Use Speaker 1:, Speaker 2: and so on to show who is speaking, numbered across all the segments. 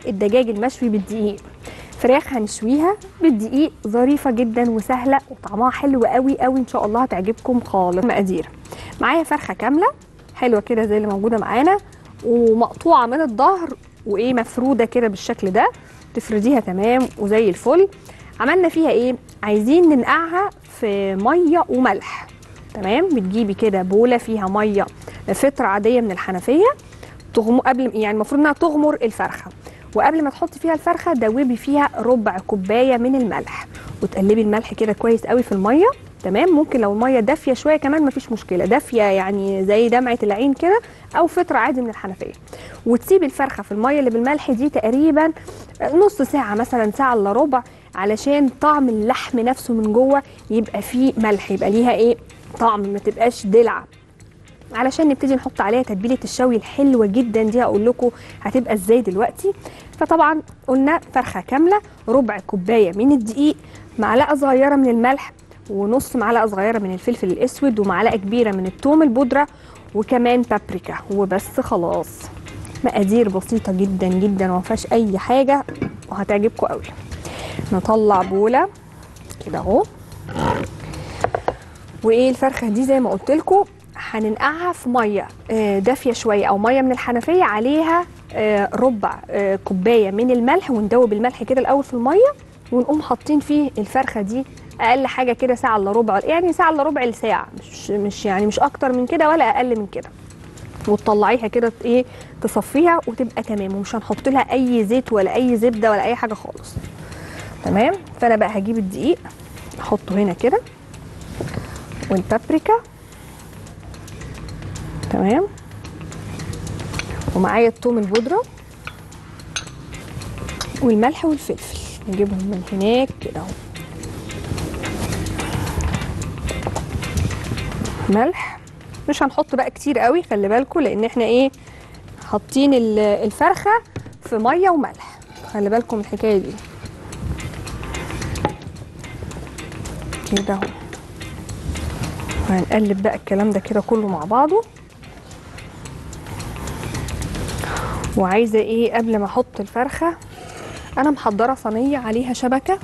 Speaker 1: الدجاج المشوي بالدقيق فراخ هنشويها بالدقيق ظريفه جدا وسهله وطعمها حلو قوي قوي ان شاء الله هتعجبكم خالص مقادير معايا فرخه كامله حلوه كده زي اللي موجوده معانا ومقطوعه من الظهر وايه مفروده كده بالشكل ده تفرديها تمام وزي الفل عملنا فيها ايه عايزين ننقعها في ميه وملح تمام بتجيبي كده بوله فيها ميه فطره عاديه من الحنفيه تغم قبل يعني المفروض انها تغمر الفرخه وقبل ما تحطي فيها الفرخه دوبي فيها ربع كوبايه من الملح وتقلبي الملح كده كويس قوي في الميه تمام ممكن لو الميه دافيه شويه كمان مفيش مشكله دافيه يعني زي دمعه العين كده او فطره عادي من الحنفيه وتسيبي الفرخه في الميه اللي بالملح دي تقريبا نص ساعه مثلا ساعه الا ربع علشان طعم اللحم نفسه من جوه يبقى فيه ملح يبقى ليها ايه طعم ما تبقاش دلع علشان نبتدي نحط عليها تتبيله الشوي الحلوه جدا دي هقول لكم هتبقى ازاي دلوقتي فطبعا قلنا فرخه كامله ربع كوبايه من الدقيق معلقه صغيره من الملح ونص معلقه صغيره من الفلفل الاسود ومعلقه كبيره من الثوم البودره وكمان بابريكا وبس خلاص مقادير بسيطه جدا جدا وما فيهاش اي حاجه وهتعجبكم قوي نطلع بوله كده اهو وايه الفرخه دي زي ما قلت لكم هننقعها في ميه آه، دافيه شويه او ميه من الحنفيه عليها آه، ربع آه، كوبايه من الملح وندوب الملح كده الاول في الميه ونقوم حاطين فيه الفرخه دي اقل حاجه كده ساعه الا ربع يعني ساعه الا ربع لساعه مش مش يعني مش اكتر من كده ولا اقل من كده وتطلعيها كده ت- ايه تصفيها وتبقى تمام ومش هنحط لها اي زيت ولا اي زبده ولا اي حاجه خالص تمام فانا بقى هجيب الدقيق احطه هنا كده والبابريكا تمام ومعايا الثوم البودره والملح والفلفل نجيبهم من هناك كده اهو ملح مش هنحط بقى كتير قوي خلي بالكم لان احنا ايه حاطين ال- الفرخه في ميه وملح خلي بالكم من الحكايه دي كده اهو وهنقلب بقى الكلام ده كده كله مع بعضه وعايزه ايه قبل ما احط الفرخه انا محضره صينيه عليها شبكه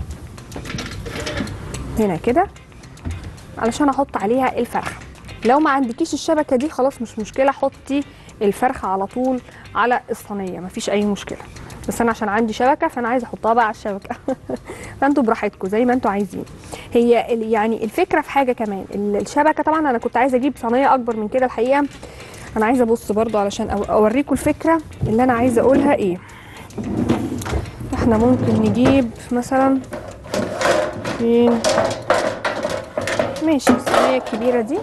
Speaker 1: هنا كده علشان احط عليها الفرخه لو ما عندكيش الشبكه دي خلاص مش مشكله حطي الفرخه على طول على الصينيه مفيش اي مشكله بس انا عشان عندي شبكه فانا عايزه احطها بقى على الشبكه فانتوا براحتكم زي ما انتوا عايزين هي ال- يعني الفكره في حاجه كمان ال- الشبكه طبعا انا كنت عايزه اجيب صينيه اكبر من كده الحقيقه انا عايزه ابص برضو علشان أو- اوريكم الفكره اللي انا عايزه اقولها ايه احنا ممكن نجيب مثلا فين ماشي الصينيه الكبيره دي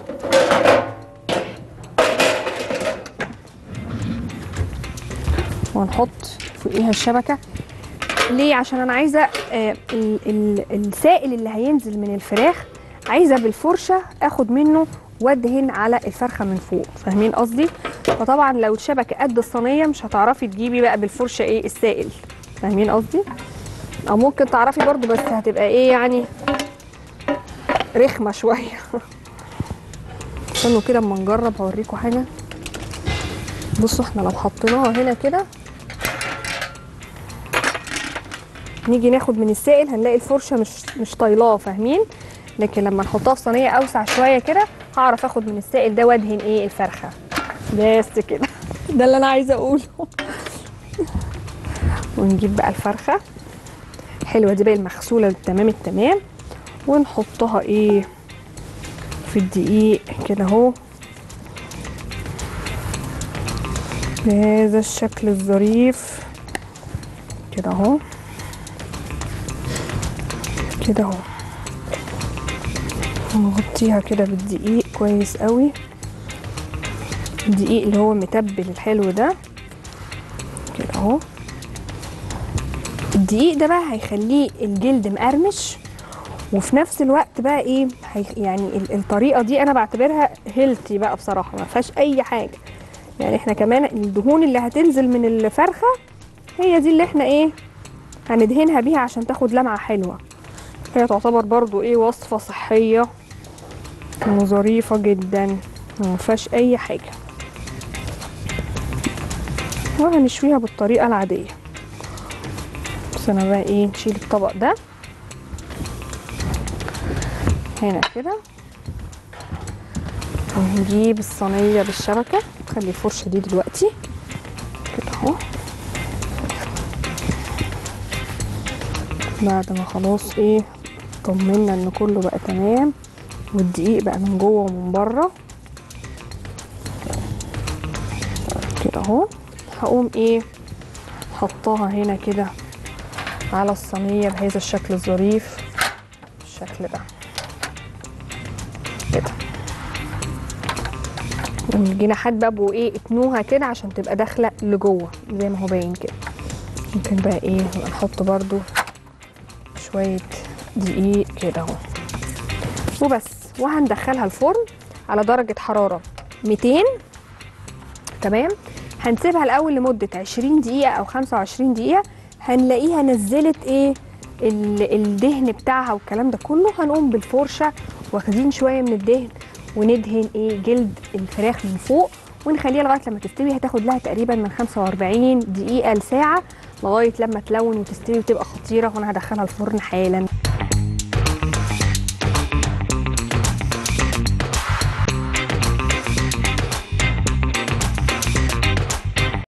Speaker 1: ونحط فوقيها الشبكه ليه عشان انا عايزه آه، ال- ال- السائل اللي هينزل من الفراخ عايزه بالفرشه اخد منه وادهن على الفرخه من فوق فاهمين قصدي فطبعا لو الشبكه قد الصينيه مش هتعرفي تجيبي بقى بالفرشه ايه السائل فاهمين قصدي او ممكن تعرفي برضو بس هتبقى ايه يعني رخمه شويه استنوا كده اما نجرب هوريكم حاجه بصوا احنا لو حطيناها هنا كده نيجي ناخد من السائل هنلاقي الفرشه مش مش طايلاه فاهمين لكن لما نحطها في صينيه اوسع شويه كده هعرف اخد من السائل ده وادهن ايه الفرخه بس كده ده اللي انا عايزه اقوله ونجيب بقى الفرخه حلوه دي بقى المغسوله تمام التمام ونحطها ايه في الدقيق كده اهو بهذا الشكل الظريف كده اهو كده اهو نغطيها كده بالدقيق كويس قوي الدقيق اللي هو متبل الحلو ده كده اهو الدقيق ده بقى هيخليه الجلد مقرمش وفي نفس الوقت بقى ايه هي يعني ال- الطريقه دي انا بعتبرها هيلتي بقى بصراحه ما فيهاش اي حاجه يعني احنا كمان الدهون اللي هتنزل من الفرخه هي دي اللي احنا ايه هندهنها بيها عشان تاخد لمعه حلوه هي تعتبر برضو ايه وصفه صحيه وظريفه جدا ما فيهاش اي حاجه وهنشويها بالطريقه العاديه بس انا بقى ايه نشيل الطبق ده هنا كده ونجيب الصينيه بالشبكه خلي الفرشه دي دلوقتي كده اهو بعد ما خلاص ايه طمنا ان كله بقى تمام والدقيق بقى من جوه ومن بره كده اهو هقوم ايه حطاها هنا كده على الصينيه بهذا الشكل الظريف بالشكل ده كده والجناحات بقى بقوا ايه اتنوها كده عشان تبقى داخله لجوه زي ما هو باين كده ممكن بقى ايه نبقى نحط برضو شويه دقيق كده اهو وبس وهندخلها الفرن على درجه حراره 200 تمام هنسيبها الاول لمده 20 دقيقه او 25 دقيقه هنلاقيها نزلت ايه ال- الدهن بتاعها والكلام ده كله هنقوم بالفرشه واخدين شويه من الدهن وندهن ايه جلد الفراخ من فوق ونخليها لغايه لما تستوي هتاخد لها تقريبا من 45 دقيقه لساعه لغايه لما تلون وتستوي وتبقى خطيره وانا هدخلها الفرن حالا